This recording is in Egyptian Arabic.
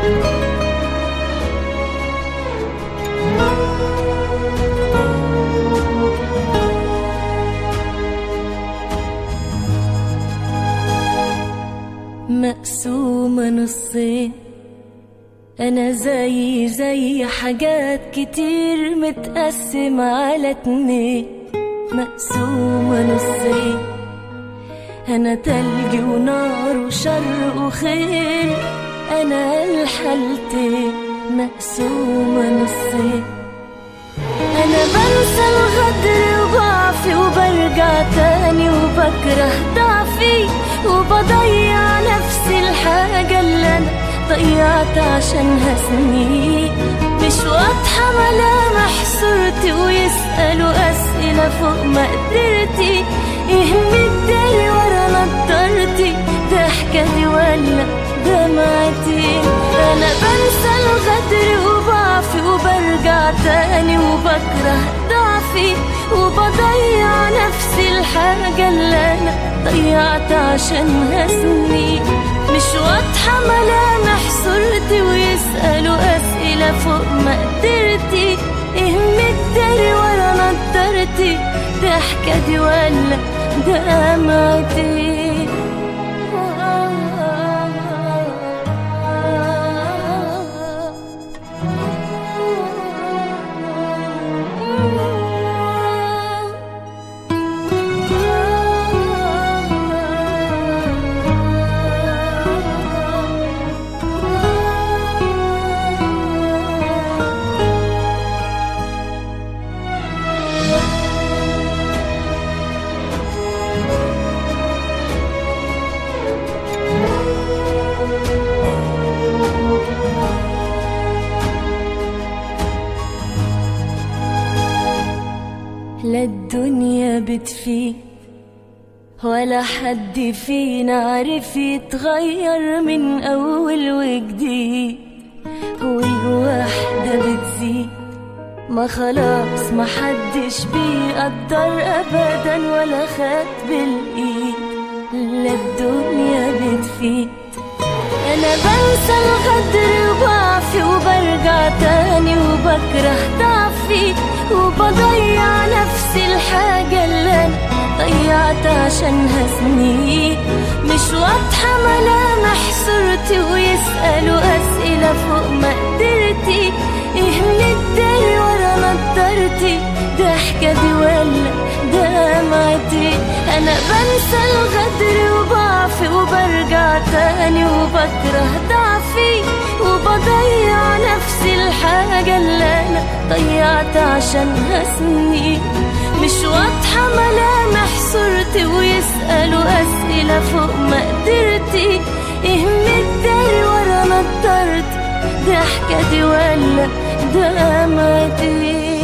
مقسومة نصين أنا زي زي حاجات كتير متقسم على اتنين مقسومة نصين أنا تلج ونار وشر وخير أنا الحالتين مقسومة نصين أنا بنسى الغدر وضعفي وبرجع تاني وبكره ضعفي وبضيع نفسي الحاجة اللي أنا ضيعت عشانها سنين مش واضحة ملامح صورتي ويسألوا أسئلة فوق مقدرتي يهمني الداري ورا نضارتي ضحكتي ولا دمعتي أنا بنسى الغدر وضعفي وبرجع تاني وبكره ضعفي وبضيع نفسي الحاجة اللي أنا ضيعت عشانها سنين مش واضحة ملامح صورتي ويسألوا أسئلة فوق مقدرتي إهمي الداري ورا نضارتي ضحكتي ولا دمعتي لا الدنيا بتفيد ولا حد فينا عارف يتغير من أول وجديد والوحدة بتزيد ما خلاص ما حدش بيقدر أبدا ولا خد بالإيد لا الدنيا بتفيد أنا بنسى الغدر وضعفي وبرجع تاني وبكره ضعفي وبضيع نفسي الحاجة اللي أنا ضيعت عشانها سنين مش واضحة ملامح صورتي ويسألوا أسئلة فوق مقدرتي إهمني الداري ورا نضارتي ضحكتي ولا دمعتي أنا بنسى الغدر وضعفي وبرجع تاني وبكره ضعفي وبضيع نفسي الحاجة اللي أنا ضيعت عشانها سنين مش واضحة ملامح صورتي ويسألوا أسئلة فوق مقدرتي إهمي الداري ورا نضارتي ضحكتي ولا دمعتي